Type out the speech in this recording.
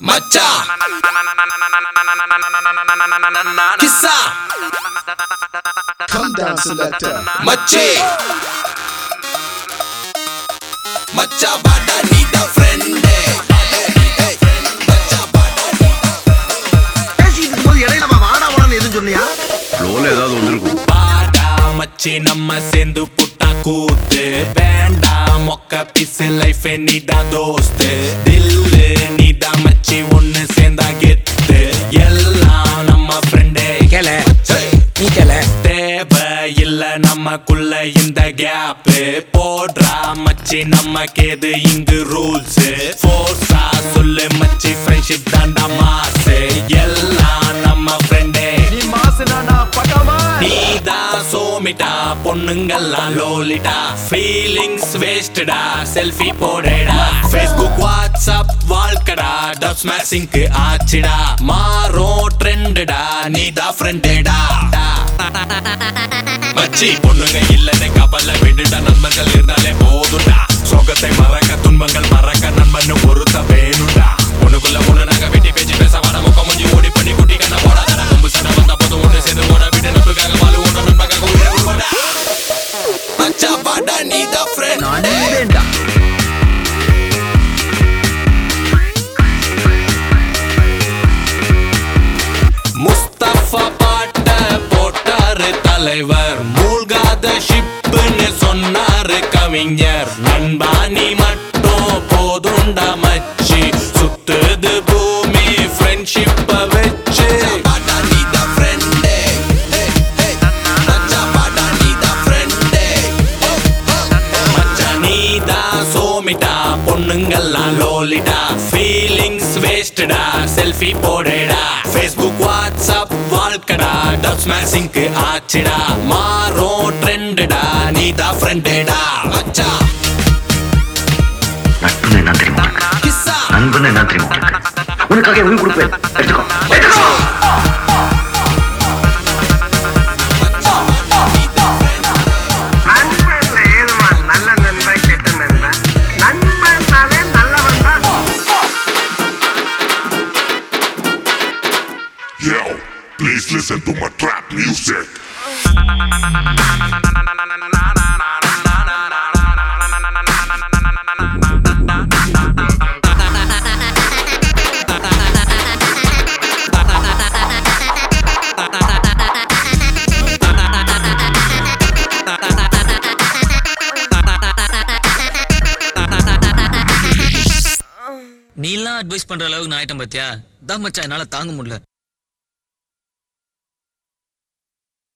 மச்சா கிஸ்ஸா Come down, selector. மச்சி மச்சா பாடா நீ தான் ஃப்ரெண்டு மச்சா பாடா பேசிட்டு இருக்கும்போது இடையில அவன் வாடா வாடான்னு எதுவும் சொன்னியா ஃப்ளோல ஏதாவது வந்திருக்கும் பாடா மச்சி நம்ம சேர்ந்து புட்டா கூத்து வேண்டாம் மொக்க பிசு லைஃப் நீதான் தோஸ்து தில்லு நீதான் மச்சி ஒன்னு சேர்ந்தா கெத்து எல்லாம் நம்ம ஃப்ரெண்டே கேள நீ கேள தேவை இல்ல நமக்குள்ள இந்த கேப் போடுறா மச்சி நமக்கு எது இங்கு ரூல்ஸ் ஃபோர்ஸா சொல்லு மச்சி ஃப்ரெண்ட்ஷிப் தாண்டா மாசு எல்லாம் நம்ம ஃப்ரெண்டே நீதான் சோமிட்டா பொண்ணுங்கெல்லாம் லோலிட்டா ஃபீலிங்ஸ் வேஸ்டடா செல்ஃபி போடடா ஃபேஸ்புக் வாட்ஸ்அப் வாழ்க்கடா டப் ஸ்மாஷிங்க்கு ஆச்சுடா மாறும் ட்ரெண்டுடா நீதான் ஃப்ரெண்டடா மச்சி பொண்ணுங்க இல்லன்னு கப்பல்ல விட்டுட்டா நண்பர்கள் இருந்தாலே போதும்டா சோகத்தை மறக்க துன்பங்கள் மறக்க நண்பன் ஒருத்த வேணும்டா ஒண்ணுக்குள்ள ஒண்ணு நாங்க வெட்டி பேச்சு பேச வர முக்கம் முடிஞ்சு ஓடி பண்ணி குட்டி கண்ண போடாத கொம்பு சண்டை வந்த போதும் ஒண்ணு சேர்ந்து ஓட விட்டு நட்புக்காக வாழ ஒண்ணு நண்பக்காக உயிரை விடுவாடா மச்சா பாடா நீ தான் ஃப்ரெண்ட் வேண்டாம் முஸ்தபா பாட்ட போட்டாரு தலைவர் மூழ்காத ஷிப்புன்னு சொன்னாரு கவிஞர் நண்பா நீ மட்டும் போதுண்டா மச்சி சுத்துது பூமி ஃப்ரெண்ட்ஷிப்ப வச்சு சோமிட்டா பொண்ணுங்கெல்லாம் லோலிட்டா ஃபீலிங்ஸ் வேஸ்டடா செல்ஃபி போடடா ஃபேஸ்புக் வாட்ஸ்அப் வாழ்க்கடா டப் ஸ்மாஷிங்க்கு ஆச்சுடா மாறும் ட்ரெண்டுடா நீ தான் ஃப்ரெண்டடா மச்சா நட்புன்னு என்ன தெரியுமா உனக்கு? கிஸ்ஸா நண்பன்னு என்ன தெரியுமா உனக்கு? உனக்காக உயிர் கொடுப்பேன் எடுத்துக்கோ எடுத்துக்கோ நண்பன்ல ஏதுமா நல்ல நண்பன் கெட்ட நண்பன் நண்பன்னாலே நல்லவன் தான் Yo, please listen to my trap music. நீலாம் அட்வைஸ் பண்ற அளவுக்கு நான் ஆயிட்டேன் பாத்தியா தான் மச்சான் என்னால தாங்க முடியல